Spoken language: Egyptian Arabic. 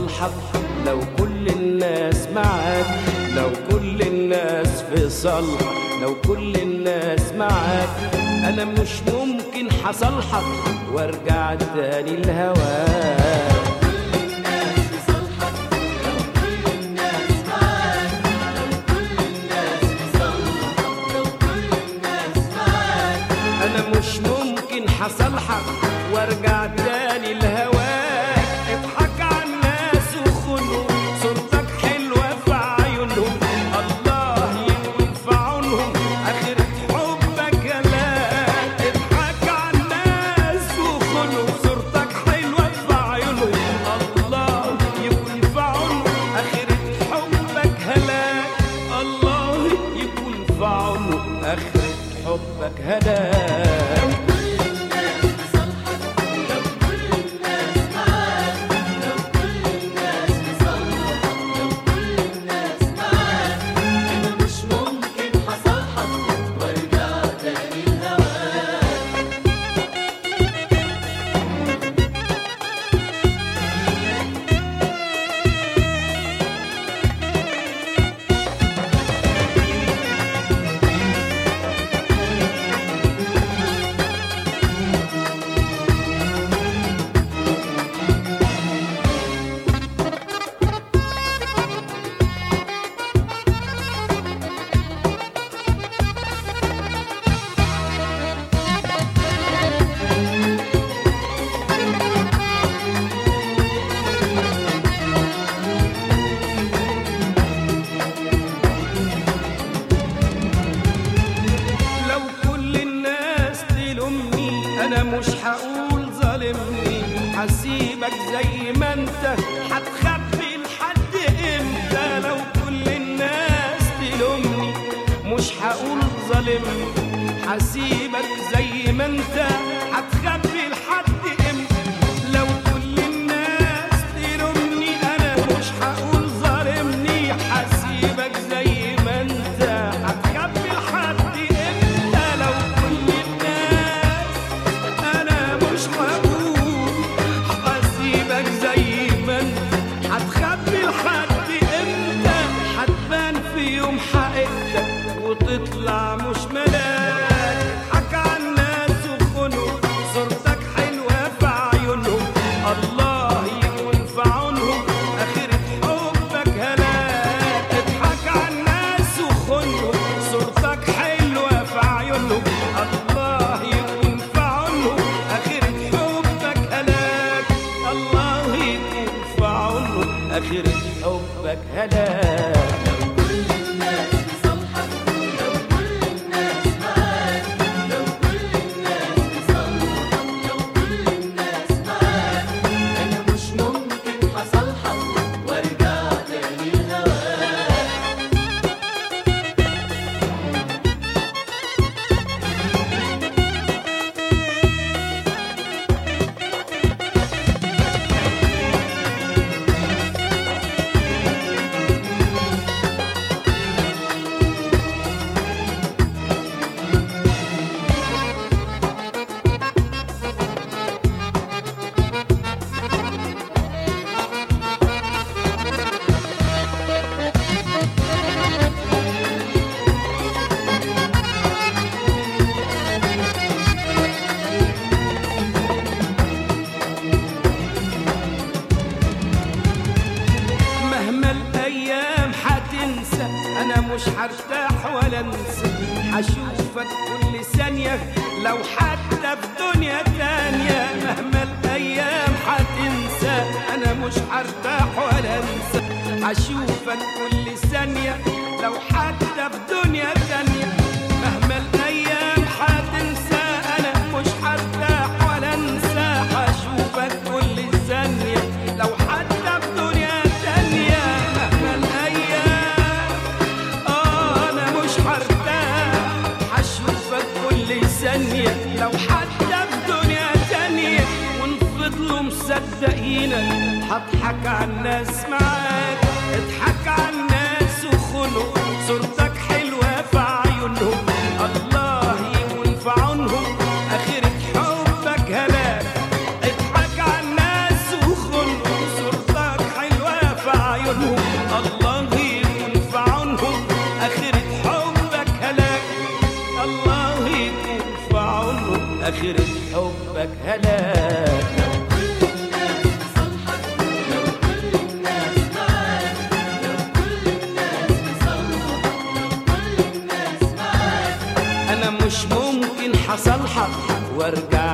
صالحك لو كل الناس معاك لو كل الناس في صالحك لو كل الناس معاك انا مش ممكن حصلحك وارجع تاني لهواك انا مش ممكن حصلحك وارجع تاني لهواك اضحك على الناس وخنهم صورتك حلوه في عيونهم الله يكون في عونهم اخرة حبك هلاك اضحك على الناس وخنهم صورتك حلوه في عيونهم الله يكون في عونهم اخرة حبك هلاك الله يكون في عونهم اخرة حبك هلاك مش ممكن حصلحك وارجع تاني لهواك لو كل الناس تلومني انا مش هقول ظالمني هسيبك زي ما انت هتخبي لحد امتى لو كل الناس تلومني مش هقول ظالمني هسيبك زي ما انت هتخبي لحد امتى لو كل الناس تلومني انا مش هقول ظالمني هسيبك زي ما انت هتخبي لحد امتى لو كل الناس انا مش هقول هسيبك زي ما انت هتخبي لحد امتى هتبان في يوم حقيقتك وتطلع مش ملاك اضحك على الناس وخنهم صورتك حلوه في عيونهم الله يكون في عونهم اخرة حبك هلاك اضحك على الناس وخنهم صورتك حلوه في عيونهم الله يكون في عونهم اخرة حبك هلاك الله يكون في عونهم اخرة حبك هلاك كل الناس بصالحك لو كل الناس معاك لو كل الناس بصالحك لو كل الناس معاك انا مش ممكن حصلحك وارجع تاني لهواك مهما الايام هتنسى انا مش هرتاح ولا انسى هشوفك كل ثانية لو حتى في دنيا تانية مهما الايام هتنسى انا مش هرتاح ولا انسى هشوفك كل ثانية لو حتى في دنيا تانية مهما الايام هتنسى انا مش هرتاح ولا انسى هشوفك كل ثانية لو حتى في دنيا تانية مهما الايام آه أنا مش هرتاح هشوفك كل ثانية لو حتى في دنيا تانية وإن فضلوا مصدقينك هضحك على الناس معاك اضحك على الناس وخنوا صورتك حلوة في عيونهم الله يكون في عونهم آخرة حبك هلاك اضحك على الناس وخنوا صورتك حلوة واخرة حبك هلاك كل الناس بصالحك لو كل الناس معاك لو كل الناس بصالحك لو كل الناس معاك انا مش ممكن حصلحك وارجع